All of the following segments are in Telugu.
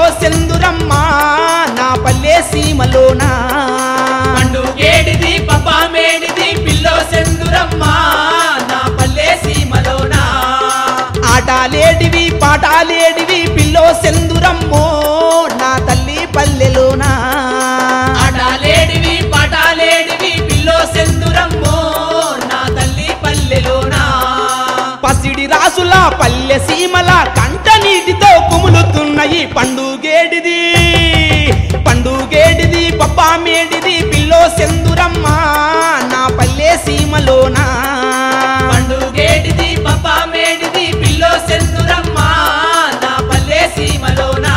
పిల్లో సెందురమ్మ నా పల్లె సీమలోనా పండుగేడిది పప్పా మేడిది పిల్లో సెందురమ్మ నా పల్లె సీమలోనా ఆటాలేడివి పాటాలేడివి పిల్లో సెందురమ్మో నా తల్లి పల్లెలోనా ఆటలేడివి పాటలేడివి పిల్లో సెందురమ్మో నా తల్లి పల్లెలోనా పసిడి రాసుల పల్లె సీమల కంట నీటితో కుములుతున్నాయి పండుగేడిది పండుగేడిది పప్పా మేడిది పిల్లో సెందురమ్మ నా పల్లె సీమలోనా పండుగేడిది పప్పా మేడిది పిల్లో సెందురమ్మ నా పల్లె సీమలోనా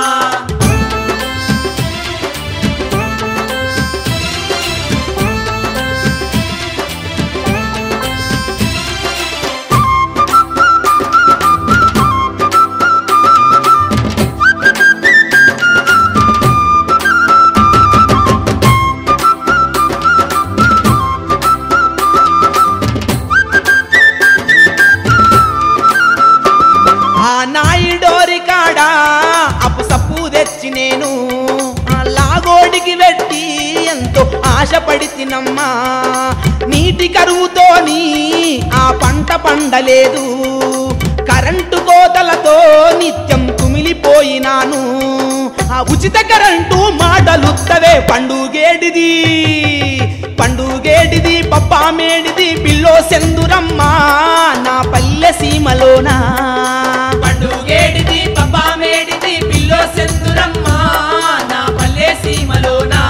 ఆ నాయుడోరి కాడ అప్పు సప్పు తెచ్చి నేను ఆ లాగోడికి పెట్టి ఎంతో ఆశపడి తినమ్మా నీటి కరువుతోని ఆ పంట పండలేదు కరెంటు కోతలతో నిత్యం కుమిలిపోయినాను ఆ ఉచిత కరెంటు మాటలుత్తవే పండుగేడిది పండుగేడిది పప్పా మేడిది పిల్లో సెందురమ్మ నా పల్లె సీమలోనా పండుగేడిది పప్పా మేడిది పిల్లో సెందురమ్మ నా పల్లె సీమలోనా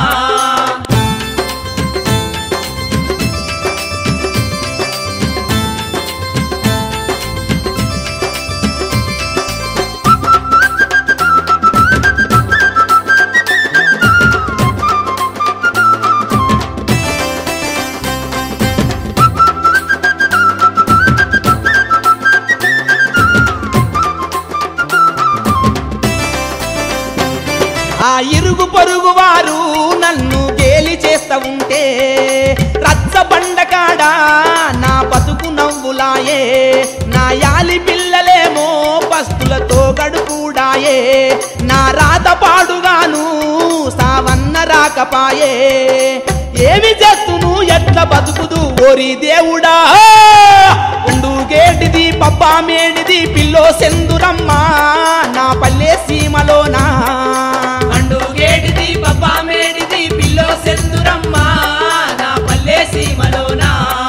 ఆ ఇరుగు పొరుగు వారు నన్ను గేలి చేస్తా ఉంటే రచ్చ బండకాడా నా బతుకు నవ్వులాయే నా యాలి పిల్లలేమో పస్తులతో గడుపుడాయే నా రాత పాడుగాను సావన్న రాకపాయే ఏమి చేస్తును ఎట్ల బతుకుదు ఓరి దేవుడా పండుగేటిది పప్పా మేడిది పిల్లో సెందురమ్మ నా పల్లె సీమలోనా పండుగేడిది పప్పా మేడిది పిల్లో సెందురమ్మ నా పల్లె సీమలోనా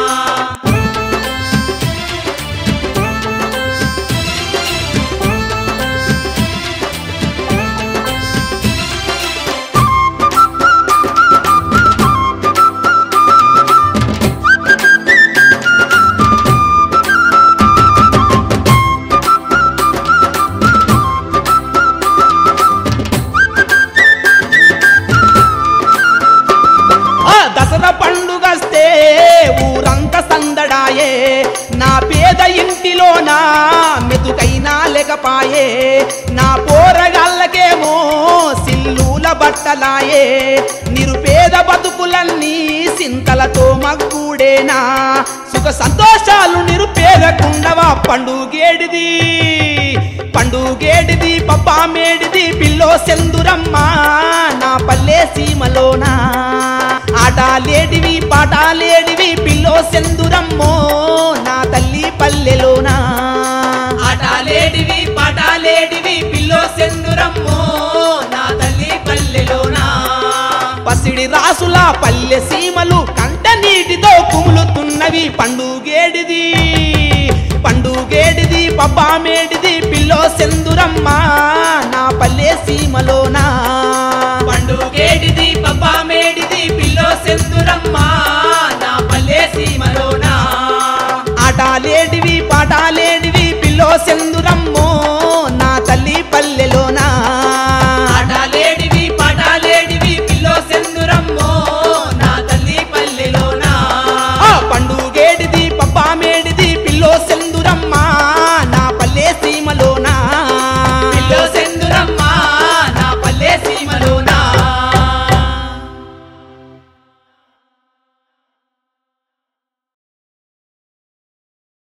ఆ దసరా పండుగస్తే ఊరంతా సందడాయే నా పేద ఇంటిలోన మెతుకైనా లేకపాయే నా పోరగాళ్ళకేమో సిల్లుల బట్టలాయే నిరుపేద బతుకులన్నీ సింతలతో మగ్గుడేనా సుఖ సంతోషాలు నిరుపేదకుండవా పండుగేడిది పండుగేడిది పప్పా మేడిది పిల్లో సెందురమ్మ నా పల్లె సీమలోనా ఆటలేడివి పాటలేడివి పిల్లో సెందురమ్మో నా తల్లి పల్లెలోనా ఆటలేడివి పాటలేడివి పిల్లో సెందురమ్మో నా తల్లి పల్లెలోనా పసిడి రాసుల పల్లె సీమలు కంట నీటితో కుములుతున్నవి పండుగేడిది పండుగేడిది పబ్బా మేడిది పిల్లో సెందురమ్మ నా పల్లె సీమలోనా పండుగేడిది పప్పా మేడిది పిల్లో సెందురమ్మ